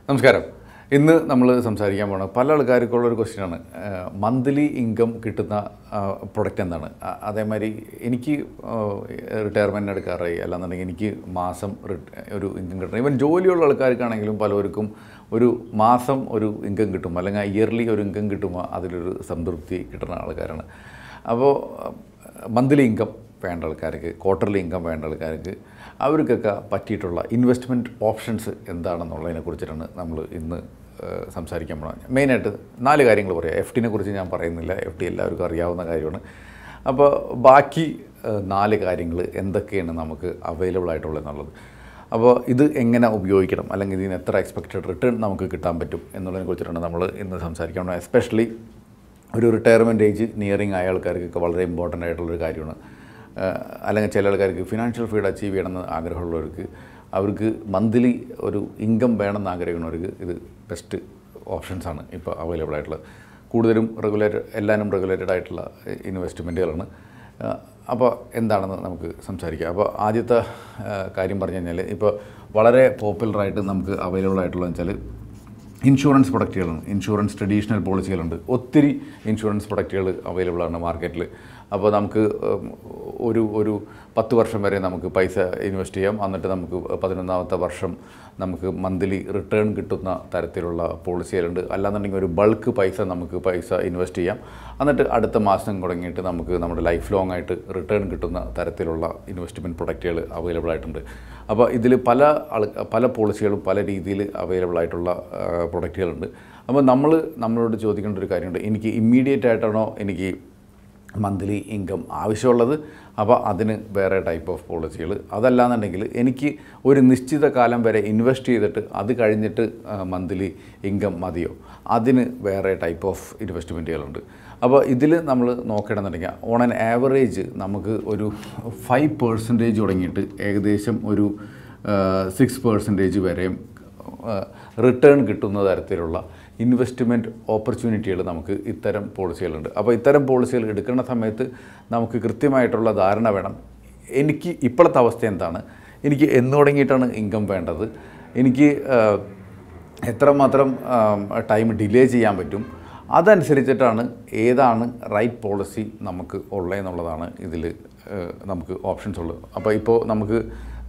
നമസ്കാരം ഇന്ന് നമ്മൾ സംസാരിക്കാൻ പോണ പല ആൾക്കാർക്കുള്ള ഒരു ക്വസ്റ്റ്യനാണ് മന്ത്ലി ഇൻകം കിട്ടുന്ന പ്രൊഡക്റ്റ് എന്താണ് അ- അതേമാതിരി എനിക്ക് റിട്ടയർമെൻറ്റ് എടുക്കാറായി അല്ലാന്നുണ്ടെങ്കിൽ എനിക്ക് മാസം റിട്ട- ഒരു ഇൻകം കിട്ടണം ഈവൻ ജോലിയുള്ള ആൾക്കാർക്കാണെങ്കിലും പലവർക്കും ഒരു മാസം ഒരു ഇൻകം കിട്ടും അല്ലെങ്കിൽ ഇയർലി ഒരു ഇൻകം കിട്ടുമ്പോൾ അതിലൊരു സംതൃപ്തി കിട്ടുന്ന ആൾക്കാരാണ് അപ്പോൾ മന്ത്ലി ഇൻകം വേണ്ട ആൾക്കാർക്ക് ക്വാർട്ടർലി ഇൻകം വേണ്ട ആൾക്കാർക്ക് അവർക്കൊക്കെ പറ്റിയിട്ടുള്ള ഇൻവെസ്റ്റ്മെൻറ്റ് ഓപ്ഷൻസ് എന്താണെന്നുള്ളതിനെ കുറിച്ചിട്ടാണ് നമ്മൾ ഇന്ന് ഏഹ്, സംസാരിക്കാൻ പോകുന്നത് മെയിനായിട്ട് നാല് കാര്യങ്ങൾ പറയാം എഫ് ടിനെ കുറിച്ച് ഞാൻ പറയുന്നില്ല എഫ് ടി എല്ലാവർക്കും അറിയാവുന്ന കാര്യമാണ് അപ്പോൾ ബാക്കി ഏഹ്, നാല് കാര്യങ്ങൾ എന്തൊക്കെയാണ് നമുക്ക് അവൈലബിൾ ആയിട്ടുള്ളത് എന്നുള്ളത് അപ്പോൾ ഇത് എങ്ങനെ ഉപയോഗിക്കണം അല്ലെങ്കിൽ ഇതിന് എത്ര എക്സ്പെക്റ്റഡ് റിട്ടേൺ നമുക്ക് കിട്ടാൻ പറ്റും എന്നുള്ളതിനെ കുറിച്ചിട്ടാണ് നമ്മൾ ഇന്ന് സംസാരിക്കാൻ പോകുന്നത് എസ്പെഷ്യലി ഒരു റിട്ടയർമെൻറ്റ് ഏജ് നിയറിങ് ആയ ആൾക്കാർക്കൊക്കെ വളരെ ഇമ്പോർട്ടൻ്റ് ആയിട്ടുള്ളൊരു കാര്യമാണ് ആഹ് അല്ലെങ്കിൽ ചില ആൾക്കാർക്ക് ഫിനാൻഷ്യൽ ഫ്രീഡം അച്ചീവ് ചെയ്യണമെന്ന് ആഗ്രഹമുള്ളവർക്ക് അവർക്ക് മന്ത്ലി ഒരു ഇൻകം വേണമെന്ന് ആഗ്രഹിക്കുന്നവർക്ക് ഇത് ബെസ്റ്റ് ഓപ്ഷൻസാണ് ഇപ്പോൾ അവൈലബിൾ ആയിട്ടുള്ളത് കൂടുതലും റെഗുലേറ്റഡ് എല്ലാവരും റെഗുലേറ്റഡ് ആയിട്ടുള്ള ഇൻവെസ്റ്റ്മെൻറ്റുകളാണ് അപ്പോൾ എന്താണെന്ന് നമുക്ക് സംസാരിക്കാം അപ്പോൾ ആദ്യത്തെ ആഹ് കാര്യം പറഞ്ഞു കഴിഞ്ഞാൽ ഇപ്പോൾ വളരെ പോപ്പുലറായിട്ട് നമുക്ക് അവൈലബിൾ ആയിട്ടുള്ളതെന്ന് വെച്ചാൽ ഇൻഷുറൻസ് പ്രൊഡക്റ്റുകളുണ്ട് ഇൻഷുറൻസ് ട്രഡീഷണൽ പോളിസികളുണ്ട് ഒത്തിരി ഇൻഷുറൻസ് പ്രൊഡക്റ്റുകൾ അവൈലബിൾ ആണ് മാർക്കറ്റിൽ അപ്പോൾ നമുക്ക് ഉം, ഒരു ഒരു പത്ത് വർഷം വരെ നമുക്ക് പൈസ ഇൻവെസ്റ്റ് ചെയ്യാം എന്നിട്ട് നമുക്ക് പതിനൊന്നാമത്തെ വർഷം നമുക്ക് മന്ത്ലി റിട്ടേൺ കിട്ടുന്ന തരത്തിലുള്ള പോളിസികളുണ്ട് അല്ലാന്നുണ്ടെങ്കിൽ ഒരു ബൾക്ക് പൈസ നമുക്ക് പൈസ ഇൻവെസ്റ്റ് ചെയ്യാം എന്നിട്ട് അടുത്ത മാസം തുടങ്ങിയിട്ട് നമുക്ക് നമ്മുടെ ലൈഫ് ലോങ് ആയിട്ട് റിട്ടേൺ കിട്ടുന്ന തരത്തിലുള്ള ഇൻവെസ്റ്റ്മെൻറ്റ് പ്രൊഡക്റ്റുകൾ അവൈലബിൾ ആയിട്ടുണ്ട് അപ്പോൾ ഇതിൽ പല ആൾ പല പോളിസികളും പല രീതിയിൽ അവൈലബിൾ ആയിട്ടുള്ള പ്രൊഡക്റ്റുകളുണ്ട് അപ്പോൾ നമ്മൾ നമ്മളോട് ചോദിക്കേണ്ട ഒരു കാര്യമുണ്ട് എനിക്ക് ഇമ്മീഡിയറ്റ് ആയിട്ടാണോ എനിക്ക് മന്ത്ലി ഇൻകം ആവശ്യമുള്ളത് അപ്പോൾ അതിന് വേറെ ടൈപ്പ് ഓഫ് പോളിസികൾ അതല്ലാന്നുണ്ടെങ്കിൽ എനിക്ക് ഒരു നിശ്ചിത കാലം വരെ ഇൻവെസ്റ്റ് ചെയ്തിട്ട് അത് കഴിഞ്ഞിട്ട് മന്ത്ലി ഇൻകം മതിയോ അതിന് വേറെ ടൈപ്പ് ഓഫ് ഇൻവെസ്റ്റ്മെൻറ്റുകളുണ്ട് അപ്പോൾ ഇതിൽ നമ്മൾ നോക്കണമെന്നുണ്ടെങ്കിൽ ഓൺ ആൻ ആവറേജ് നമുക്ക് ഒരു ഫൈവ് പെർസെൻറ്റേജ് തുടങ്ങിയിട്ട് ഏകദേശം ഒരു സിക്സ് പെർസെൻറ്റേജ് വരെയും റിട്ടേൺ കിട്ടുന്ന തരത്തിലുള്ള ഇൻവെസ്റ്റ്മെൻറ്റ് ഓപ്പർച്യൂണിറ്റികൾ നമുക്ക് ഇത്തരം പോളിസികളുണ്ട് അപ്പോൾ ഇത്തരം പോളിസികൾ എടുക്കുന്ന സമയത്ത് നമുക്ക് കൃത്യമായിട്ടുള്ള ധാരണ വേണം എനിക്ക് ഇപ്പോഴത്തെ അവസ്ഥ എന്താണ് എനിക്ക് എന്ന് തുടങ്ങിയിട്ടാണ് ഇൻകം വേണ്ടത് എനിക്ക് ആഹ്, എത്രമാത്രം ടൈം ഡിലേ ചെയ്യാൻ പറ്റും അതനുസരിച്ചിട്ടാണ് ഏതാണ് റൈറ്റ് പോളിസി നമുക്ക് ഉള്ളതെന്നുള്ളതാണ് ഇതിൽ നമുക്ക് ഓപ്ഷൻസ് ഉള്ളത് അപ്പോൾ ഇപ്പോൾ നമുക്ക്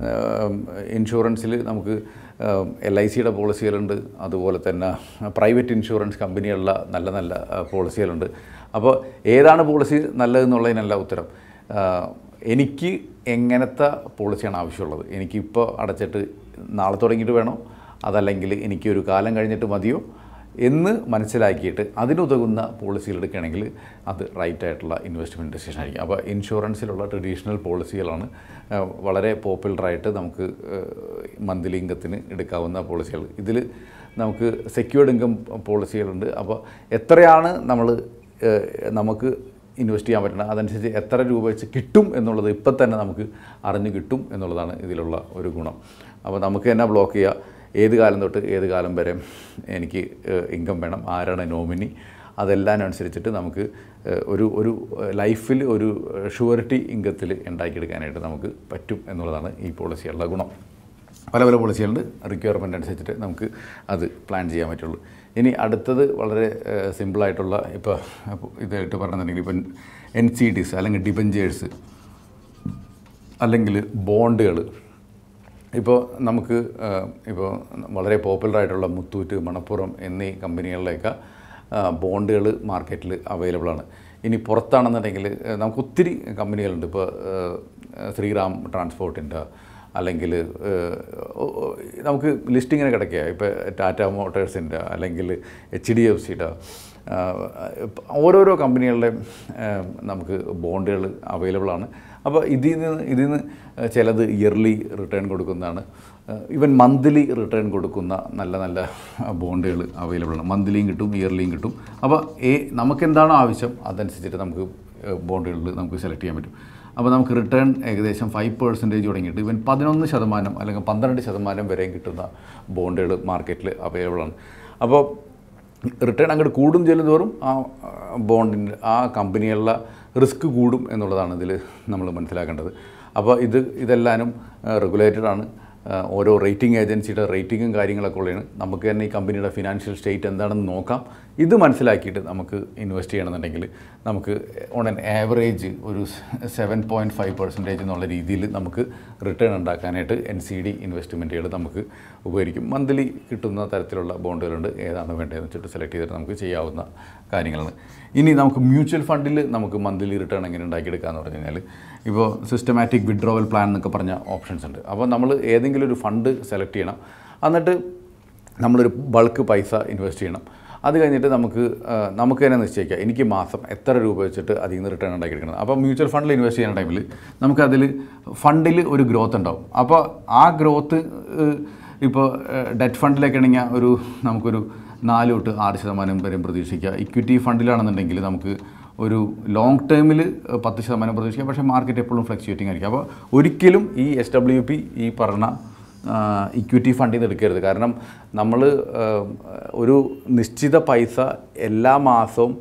ഇൻഷുറൻസിൽ നമുക്ക് എൽ ഐ സിയുടെ പോളിസികളുണ്ട് അതുപോലെ തന്നെ പ്രൈവറ്റ് ഇൻഷുറൻസ് കമ്പനികളുടെ നല്ല നല്ല ആ, പോളിസികളുണ്ട് അപ്പോൾ ഏതാണ് പോളിസി നല്ലതെന്നുള്ളതിനല്ല ഉത്തരം ആ, എനിക്ക് എങ്ങനത്തെ പോളിസിയാണ് ആവശ്യമുള്ളത് എനിക്കിപ്പോൾ അടച്ചിട്ട് നാളെ തുടങ്ങിയിട്ട് വേണോ അതല്ലെങ്കിൽ എനിക്കൊരു കാലം കഴിഞ്ഞിട്ട് മതിയോ എന്ന് മനസ്സിലാക്കിയിട്ട് അതിനുതകുന്ന പോളിസികൾ എടുക്കുകയാണെങ്കിൽ അത് റൈറ്റ് ആയിട്ടുള്ള ഇൻവെസ്റ്റ്മെൻറ്റ് ഡിസിഷൻ ആയിരിക്കും അപ്പോൾ ഇൻഷുറൻസിലുള്ള ട്രഡീഷണൽ പോളിസികളാണ് ആ, വളരെ പോപ്പുലറായിട്ട് നമുക്ക് മന്ത്ലി ഇൻകത്തിന് എടുക്കാവുന്ന പോളിസികൾ ഇതിൽ നമുക്ക് സെക്യൂർഡ് ഇൻകം പോളിസികളുണ്ട് അപ്പോൾ എത്രയാണ് നമ്മൾ നമുക്ക് ഇൻവെസ്റ്റ് ചെയ്യാൻ പറ്റുന്നത് അതനുസരിച്ച് എത്ര രൂപ വെച്ച് കിട്ടും എന്നുള്ളത് ഇപ്പം തന്നെ നമുക്ക് അറിഞ്ഞു കിട്ടും എന്നുള്ളതാണ് ഇതിലുള്ള ഒരു ഗുണം അപ്പോൾ നമുക്ക് തന്നെ ബ്ലോക്ക് ചെയ്യുക ഏത് കാലം തൊട്ട് ഏത് കാലം വരെ എനിക്ക് ഇൻകം വേണം ആരാണ് നോമിനി അതെല്ലാം അനുസരിച്ചിട്ട് നമുക്ക് ഏഹ്, ഒരു ഒരു ലൈഫിൽ ഒരു ഷുവറിറ്റി ഇൻകത്തിൽ ഉണ്ടാക്കിയെടുക്കാനായിട്ട് നമുക്ക് പറ്റും എന്നുള്ളതാണ് ഈ പോളിസിയുള്ള ഗുണം പല പല പോളിസികളുണ്ട് റിക്വയർമെൻ്റ് അനുസരിച്ചിട്ട് നമുക്ക് അത് പ്ലാൻ ചെയ്യാൻ പറ്റുള്ളൂ ഇനി അടുത്തത് വളരെ സിമ്പിളായിട്ടുള്ള ഇപ്പോൾ ഇതായിട്ട് പറഞ്ഞിട്ടുണ്ടെങ്കിൽ ഇപ്പം എൻ സി ഡിസ് അല്ലെങ്കിൽ ഡിബഞ്ചേഴ്സ് അല്ലെങ്കിൽ ബോണ്ടുകൾ ഇപ്പോൾ നമുക്ക് ഇപ്പോൾ വളരെ പോപ്പുലറായിട്ടുള്ള മുത്തൂറ്റ് മണപ്പുറം എന്നീ കമ്പനികളിലേക്ക് ബോണ്ടുകൾ മാർക്കറ്റിൽ അവൈലബിൾ ആണ് ഇനി പുറത്താണെന്നുണ്ടെങ്കിൽ ഏഹ്, നമുക്ക് ഒത്തിരി കമ്പനികളുണ്ട് ഇപ്പോൾ ഏഹ്, ശ്രീറാം ട്രാൻസ്പോർട്ടിൻ്റെ അല്ലെങ്കിൽ ഏഹ്, ഒ- ഒ- നമുക്ക് ലിസ്റ്റ് ഇങ്ങനെ കിടക്കുക ഇപ്പോൾ ടാറ്റ മോട്ടേഴ്സിൻ്റെ അല്ലെങ്കിൽ എച്ച് ഡി എഫ് സിയുടെ ഓരോരോ കമ്പനികളുടെയും ഏഹ്, നമുക്ക് ബോണ്ടുകൾ അവൈലബിൾ ആണ് അപ്പോൾ ഇതിൽ നിന്ന് ഇതിൽ നിന്ന് ചിലത് ഇയർലി റിട്ടേൺ കൊടുക്കുന്നതാണ് ഈവൻ മന്ത്ലി റിട്ടേൺ കൊടുക്കുന്ന നല്ല നല്ല ബോണ്ടുകൾ അവൈലബിൾ ആണ് മന്ത്ലിയും കിട്ടും ഇയർലിയും കിട്ടും അപ്പോൾ ഏ നമുക്ക് എന്താണോ ആവശ്യം അതനുസരിച്ചിട്ട് നമുക്ക് ബോണ്ടുകളിൽ നമുക്ക് സെലക്ട് ചെയ്യാൻ പറ്റും അപ്പോൾ നമുക്ക് റിട്ടേൺ ഏകദേശം ഫൈവ് പെർസെൻറ്റേജ് തുടങ്ങിയിട്ട് ഇവൻ പതിനൊന്ന് ശതമാനം അല്ലെങ്കിൽ പന്ത്രണ്ട് ശതമാനം വരെയും കിട്ടുന്ന ബോണ്ടുകൾ മാർക്കറ്റിൽ അവൈലബിൾ ആണ് അപ്പോൾ റിട്ടേൺ അങ്ങോട്ട് കൂടും ചെല്ലുന്തോറും ആ ബോണ്ടിൻ്റെ ആ കമ്പനികളുടെ റിസ്ക് കൂടും എന്നുള്ളതാണ് ഇതിൽ നമ്മൾ മനസ്സിലാക്കേണ്ടത് അപ്പോൾ ഇത് ഇതെല്ലാനും റെഗുലേറ്റഡ് ആണ് ആ, ഓരോ റേറ്റിംഗ് ഏജൻസിയുടെ റേറ്റിംഗും കാര്യങ്ങളൊക്കെ ഉള്ളതാണ് നമുക്ക് തന്നെ ഈ കമ്പനിയുടെ ഫിനാൻഷ്യൽ സ്റ്റേറ്റ് എന്താണെന്ന് നോക്കാം ഇത് മനസ്സിലാക്കിയിട്ട് നമുക്ക് ഇൻവെസ്റ്റ് ചെയ്യണമെന്നുണ്ടെങ്കിൽ നമുക്ക് ഓൺ ആൻ ആവറേജ് ഒരു സെവൻ പോയിൻറ്റ് ഫൈവ് പെർസെൻറ്റേജ് എന്നുള്ള രീതിയിൽ നമുക്ക് റിട്ടേൺ ഉണ്ടാക്കാനായിട്ട് എൻ സി ഡി ഇൻവെസ്റ്റ്മെൻറ്റുകൾ നമുക്ക് ഉപകരിക്കും മന്ത്ലി കിട്ടുന്ന തരത്തിലുള്ള ബോണ്ടുകളുണ്ട് ഏതാണ് വേണ്ടതെന്ന് വെച്ചിട്ട് സെലക്ട് ചെയ്തിട്ട് നമുക്ക് ചെയ്യാവുന്ന കാര്യങ്ങളാണ് ഇനി നമുക്ക് മ്യൂച്വൽ ഫണ്ടിൽ നമുക്ക് മന്ത്ലി റിട്ടേൺ എങ്ങനെ ഉണ്ടാക്കിയെടുക്കാമെന്ന് പറഞ്ഞു കഴിഞ്ഞാൽ ഇപ്പോൾ സിസ്റ്റമാറ്റിക് വിഡ്രോവൽ പ്ലാൻ എന്നൊക്കെ പറഞ്ഞ ഓപ്ഷൻസ് ഉണ്ട് അപ്പോൾ നമ്മൾ ഏതെങ്കിലും ഒരു ഫണ്ട് സെലക്ട് ചെയ്യണം എന്നിട്ട് നമ്മളൊരു ബൾക്ക് പൈസ ഇൻവെസ്റ്റ് ചെയ്യണം അത് കഴിഞ്ഞിട്ട് നമുക്ക് ആ, നമുക്ക് തന്നെ നിശ്ചയിക്കാം എനിക്ക് മാസം എത്ര രൂപ വെച്ചിട്ട് അതിൽ നിന്ന് റിട്ടേൺ ഉണ്ടാക്കിയെടുക്കണം അപ്പോൾ മ്യൂച്വൽ ഫണ്ടിൽ ഇൻവെസ്റ്റ് ചെയ്യുന്ന ടൈമിൽ നമുക്കതിൽ ഫണ്ടിൽ ഒരു ഗ്രോത്ത് ഉണ്ടാവും അപ്പോൾ ആ ഗ്രോത്ത് ഇപ്പോൾ ഡെറ്റ് ഫണ്ടിലേക്കാണെങ്കിൽ ഒരു നമുക്കൊരു നാല് തൊട്ട് ആറ് ശതമാനം വരെയും പ്രതീക്ഷിക്കുക ഇക്വിറ്റി ഫണ്ടിലാണെന്നുണ്ടെങ്കിൽ നമുക്ക് ഒരു ലോങ് ടേമിൽ പത്ത് ശതമാനം പ്രതീക്ഷിക്കാം പക്ഷേ മാർക്കറ്റ് എപ്പോഴും ഫ്ലക്ച്വേറ്റിംഗ് ആയിരിക്കും അപ്പോൾ ഒരിക്കലും ഈ എസ് ഡബ്ല്യു പി ഈ പറഞ്ഞ ഇക്വിറ്റി ഫണ്ടിൽ നിന്ന് എടുക്കരുത് കാരണം നമ്മൾ ഒരു നിശ്ചിത പൈസ എല്ലാ മാസവും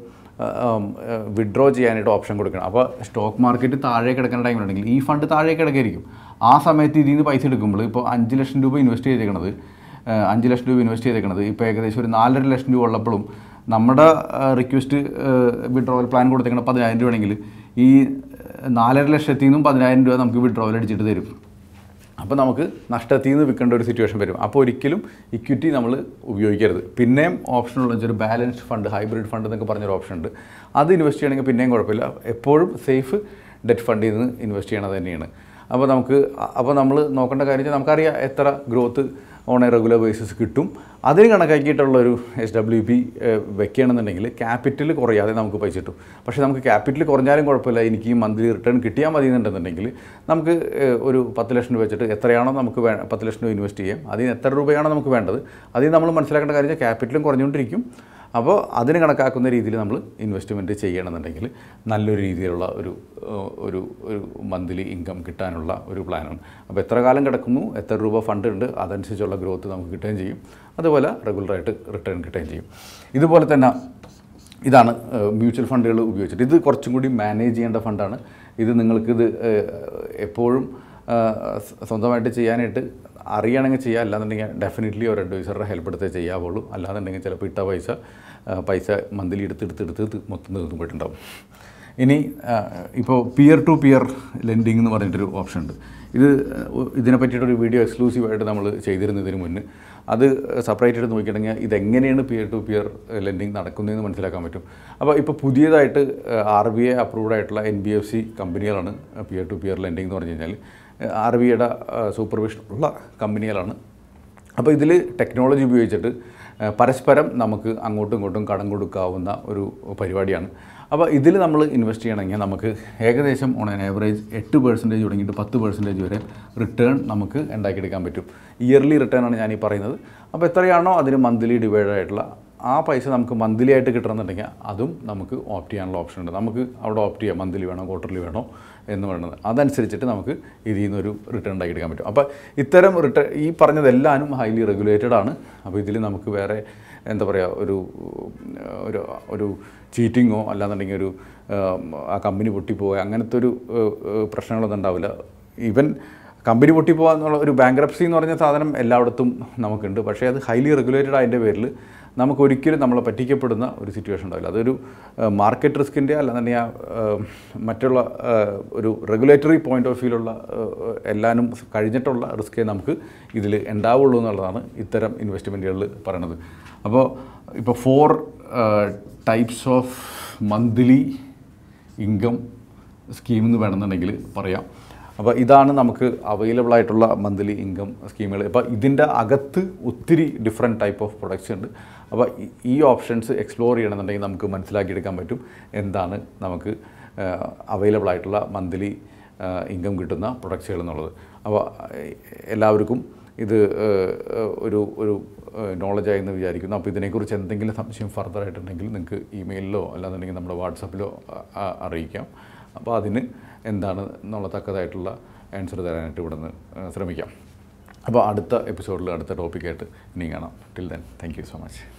വിഡ്രോ ചെയ്യാനായിട്ട് ഓപ്ഷൻ കൊടുക്കണം അപ്പോൾ സ്റ്റോക്ക് മാർക്കറ്റ് താഴെ കിടക്കുന്ന ടൈമിലുണ്ടെങ്കിൽ ഈ ഫണ്ട് താഴെ കിടക്കായിരിക്കും ആ സമയത്ത് ഇതിൽ നിന്ന് പൈസ എടുക്കുമ്പോൾ ഇപ്പോൾ അഞ്ച് ലക്ഷം രൂപ ഇൻവെസ്റ്റ് ചെയ്തേക്കണത് ഏഹ് അഞ്ച് ലക്ഷം രൂപ ഇൻവെസ്റ്റ് ചെയ്തേക്കണത് ഇപ്പോൾ ഏകദേശം ഒരു നാലര ലക്ഷം രൂപ ഉള്ളപ്പോഴും നമ്മുടെ റിക്വസ്റ്റ് വിഡ്രോവൽ പ്ലാൻ കൊടുത്തേക്കണ പതിനായിരം രൂപ ആണെങ്കിൽ ഈ നാലര ലക്ഷത്തിൽ നിന്നും പതിനായിരം രൂപ നമുക്ക് വിഡ്രോവൽ അടിച്ചിട്ട് തരും അപ്പോൾ നമുക്ക് നഷ്ടത്തിൽ നിന്ന് വിൽക്കേണ്ട ഒരു സിറ്റുവേഷൻ വരും അപ്പോൾ ഒരിക്കലും ഇക്വിറ്റി നമ്മൾ ഉപയോഗിക്കരുത് പിന്നെയും ഓപ്ഷനുള്ള ഒരു ബാലൻസ്ഡ് ഫണ്ട് ഹൈബ്രിഡ് ഫണ്ട് എന്നൊക്കെ പറഞ്ഞൊരു ഓപ്ഷൻ ഉണ്ട് അത് ഇൻവെസ്റ്റ് ചെയ്യണമെങ്കിൽ പിന്നെയും കുഴപ്പമില്ല എപ്പോഴും സേഫ് ഡെറ്റ് ഫണ്ടിൽ നിന്ന് ഇൻവെസ്റ്റ് ചെയ്യണത് തന്നെയാണ് അപ്പോൾ നമുക്ക് അപ്പോൾ നമ്മൾ നോക്കേണ്ട കാര്യം വെച്ചാൽ നമുക്കറിയാം എത്ര growth on a regular basis കിട്ടും അതിന് കണക്കാക്കിയിട്ടുള്ള ഒരു എസ് ഡബ്ല്യു പി വെക്കുകയാണെന്നുണ്ടെങ്കിൽ ക്യാപിറ്റൽ കുറയാതെ നമുക്ക് പൈസ കിട്ടും പക്ഷേ നമുക്ക് ക്യാപിറ്റൽ കുറഞ്ഞാലും കുഴപ്പമില്ല എനിക്ക് ഈ മന്ത്ലി റിട്ടേൺ കിട്ടിയാൽ മതി എന്നുണ്ടെന്നുണ്ടെങ്കിൽ നമുക്ക് ഏഹ്, ഒരു പത്ത് ലക്ഷം രൂപ വെച്ചിട്ട് എത്രയാണോ നമുക്ക് വേ പത്ത് ലക്ഷം രൂപ ഇൻവെസ്റ്റ് ചെയ്യാം അതിന് എത്ര രൂപയാണോ നമുക്ക് വേണ്ടത് അതിന് നമ്മൾ മനസ്സിലാക്കേണ്ട കാര്യം വെച്ചാൽ ക്യാപിറ്റലും കുറഞ്ഞുകൊണ്ടിരിക്കും അപ്പോൾ അതിന് കണക്കാക്കുന്ന രീതിയിൽ നമ്മൾ ഇൻവെസ്റ്റ്മെൻറ്റ് ചെയ്യണമെന്നുണ്ടെങ്കിൽ നല്ലൊരു രീതിയിലുള്ള ഒരു ഏഹ്, ഒരു ഒരു മന്ത്ലി ഇൻകം കിട്ടാനുള്ള ഒരു പ്ലാനാണ് അപ്പോൾ എത്ര കാലം കിടക്കുന്നു എത്ര രൂപ ഫണ്ട് ഉണ്ട് അതനുസരിച്ചുള്ള ഗ്രോത്ത് നമുക്ക് കിട്ടുകയും ചെയ്യും അതുപോലെ റെഗുലറായിട്ട് റിട്ടേൺ കിട്ടുകയും ചെയ്യും ഇതുപോലെ തന്നെ ഇതാണ് മ്യൂച്വൽ ഫണ്ടുകൾ ഉപയോഗിച്ചിട്ട് ഇത് കുറച്ചും കൂടി മാനേജ് ചെയ്യേണ്ട ഫണ്ടാണ് ഇത് നിങ്ങൾക്കിത് ഏഹ്, എപ്പോഴും ഏഹ്, സ്വ- സ്വന്തമായിട്ട് ചെയ്യാനായിട്ട് അറിയണമെങ്കിൽ ചെയ്യാം അല്ലാന്നുണ്ടെങ്കിൽ ഡെഫിനറ്റ്ലി ഒരു അഡ്വൈസറുടെ ഹെൽപ്പ് എടുത്തേ ചെയ്യാവുള്ളൂ അല്ലാന്നുണ്ടെങ്കിൽ ചിലപ്പോൾ ഇട്ട പൈസ ആ, പൈസ മന്ത്ലി എടുത്ത് എടുത്ത് എടുത്ത് തി- മൊത്തം തീർന്നു പോയിട്ടുണ്ടാവും ഇനി ഇപ്പോൾ പിയർ ടു പിയർ ലെൻഡിങ് എന്ന് പറഞ്ഞിട്ടൊരു ഓപ്ഷൻ ഉണ്ട് ഇത് ഉ- ഇതിനെ പറ്റിയിട്ടൊരു വീഡിയോ എക്സ്ക്ലൂസീവായിട്ട് നമ്മൾ ചെയ്തിരുന്നതിന് മുന്നേ അത് സെപ്പറേറ്റ് എടുത്ത് നോക്കിയിട്ടുണ്ടെങ്കിൽ ഇതെങ്ങനെയാണ് പിയർ ടു പിയർ ലെൻഡിങ് നടക്കുന്നതെന്ന് മനസ്സിലാക്കാൻ പറ്റും അപ്പോൾ ഇപ്പോൾ പുതിയതായിട്ട് ആർ ബി ഐ അപ്രൂവ്ഡ് ആയിട്ടുള്ള എൻ ബി എഫ് സി കമ്പനികളാണ് പിയർ ടു പിയർ ലെൻഡിങ് എന്ന് പറഞ്ഞു കഴിഞ്ഞാൽ ആർ ബി ഐയുടെ സൂപ്പർവിഷൻ ഉള്ള കമ്പനികളാണ് അപ്പോൾ ഇതിൽ ടെക്നോളജി ഉപയോഗിച്ചിട്ട് ആ, പരസ്പരം നമുക്ക് അങ്ങോട്ടും ഇങ്ങോട്ടും കടം കൊടുക്കാവുന്ന ഒരു പരിപാടിയാണ് അപ്പോൾ ഇതിൽ നമ്മൾ ഇൻവെസ്റ്റ് ചെയ്യണമെങ്കിൽ നമുക്ക് ഏകദേശം ഓൺ ആൻ ആവറേജ് എട്ട് പെർസെൻറ്റേജ് തുടങ്ങിയിട്ട് പത്ത് പെർസെൻറ്റേജ് വരെ റിട്ടേൺ നമുക്ക് ഉണ്ടാക്കിയെടുക്കാൻ പറ്റും ഇയർലി റിട്ടേൺ ആണ് ഞാൻ ഈ പറയുന്നത് അപ്പോൾ എത്രയാണോ അതിന് മന്ത്ലി ഡിവൈഡ് ആയിട്ടുള്ള ആ പൈസ നമുക്ക് മന്ത്ലി ആയിട്ട് കിട്ടണമെന്നുണ്ടെങ്കിൽ അതും നമുക്ക് ഓപ്റ്റ് ചെയ്യാനുള്ള ഓപ്ഷൻ ഉണ്ട് നമുക്ക് അവിടെ ഓപ്റ്റ് ചെയ്യാം മന്ത്ലി വേണോ ക്വാർട്ടർലി വേണോ എന്ന് പറയുന്നത് അതനുസരിച്ചിട്ട് നമുക്ക് ഇതിൽ നിന്നൊരു റിട്ടേൺ ഉണ്ടാക്കിയെടുക്കാൻ പറ്റും അപ്പോൾ ഇത്തരം റിട്ടേൺ ഈ പറഞ്ഞതെല്ലാനും ഹൈലി റെഗുലേറ്റഡ് ആണ് അപ്പോൾ ഇതിൽ നമുക്ക് വേറെ എന്താ പറയുക ഒരു ഒരു ഒരു ചീറ്റിങ്ങോ അല്ലാന്നുണ്ടെങ്കിൽ ഒരു ഉം, ആ കമ്പനി പൊട്ടിപ്പോവുക അങ്ങനത്തെ ഒരു ഏഹ്, ഏഹ്, പ്രശ്നങ്ങളൊന്നും ഉണ്ടാവില്ല ഈവൻ കമ്പനി പൊട്ടിപ്പോകുക എന്നുള്ള ഒരു ബാങ്ക്രപ്സി എന്ന് പറഞ്ഞ സാധനം എല്ലായിടത്തും നമുക്കുണ്ട് പക്ഷേ അത് ഹൈലി റെഗുലേറ്റഡ് ആയതിൻ്റെ പേരിൽ നമുക്ക് ഒരിക്കലും നമ്മളെ പറ്റിക്കപ്പെടുന്ന ഒരു സിറ്റുവേഷൻ ഉണ്ടാവില്ല അതൊരു മാർക്കറ്റ് റിസ്കിൻ്റെ അല്ലാന്നുണ്ടെങ്കിൽ ആ, മറ്റുള്ള ആ, ഒരു റെഗുലേറ്ററി പോയിന്റ് ഓഫ് വ്യൂലുള്ള എല്ലാനും കഴിഞ്ഞിട്ടുള്ള റിസ്ക്കേ നമുക്ക് ഇതിൽ ഉണ്ടാവുള്ളൂ എന്നുള്ളതാണ് ഇത്തരം ഇൻവെസ്റ്റ്മെൻറ്റുകളിൽ പറയണത് അപ്പോൾ ഇപ്പോൾ four types of monthly income scheme എന്ന് വേണമെന്നുണ്ടെങ്കിൽ പറയാം അപ്പോൾ ഇതാണ് നമുക്ക് അവൈലബിൾ ആയിട്ടുള്ള മന്ത്ലി ഇൻകം സ്കീമുകൾ അപ്പോൾ ഇതിൻ്റെ അകത്ത് ഒത്തിരി ഡിഫറെൻറ്റ് ടൈപ്പ് ഓഫ് പ്രൊഡക്ട്സ് ഉണ്ട് അപ്പോൾ ഈ- ഈ ഓപ്ഷൻസ് എക്സ്പ്ലോർ ചെയ്യണമെന്നുണ്ടെങ്കിൽ നമുക്ക് മനസ്സിലാക്കിയെടുക്കാൻ പറ്റും എന്താണ് നമുക്ക് അവൈലബിൾ ആയിട്ടുള്ള മന്ത്ലി ഇൻകം കിട്ടുന്ന പ്രൊഡക്ട്സുകൾ എന്നുള്ളത് അപ്പോൾ ഏഹ്, എല്ലാവർക്കും ഇത് ഏഹ്, ഏഹ്, ഒരു ഒരു നോളജായി എന്ന് വിചാരിക്കുന്നു അപ്പോൾ ഇതിനെക്കുറിച്ച് എന്തെങ്കിലും സംശയം ഫർദർ ആയിട്ടുണ്ടെങ്കിൽ നിങ്ങൾക്ക് ഇമെയിലിലോ അല്ലാന്നുണ്ടെങ്കിൽ നമ്മുടെ വാട്സപ്പിലോ അ- അ- അറിയിക്കാം അപ്പോൾ അതിന് എന്താണ് എന്നുള്ള തക്കതായിട്ടുള്ള ആൻസർ തരാനായിട്ട് ഇവിടെ നിന്ന് ശ്രമിക്കാം അപ്പോൾ അടുത്ത എപ്പിസോഡിൽ അടുത്ത ടോപ്പിക്കായിട്ട് ഇനി കാണാം till then thank you so much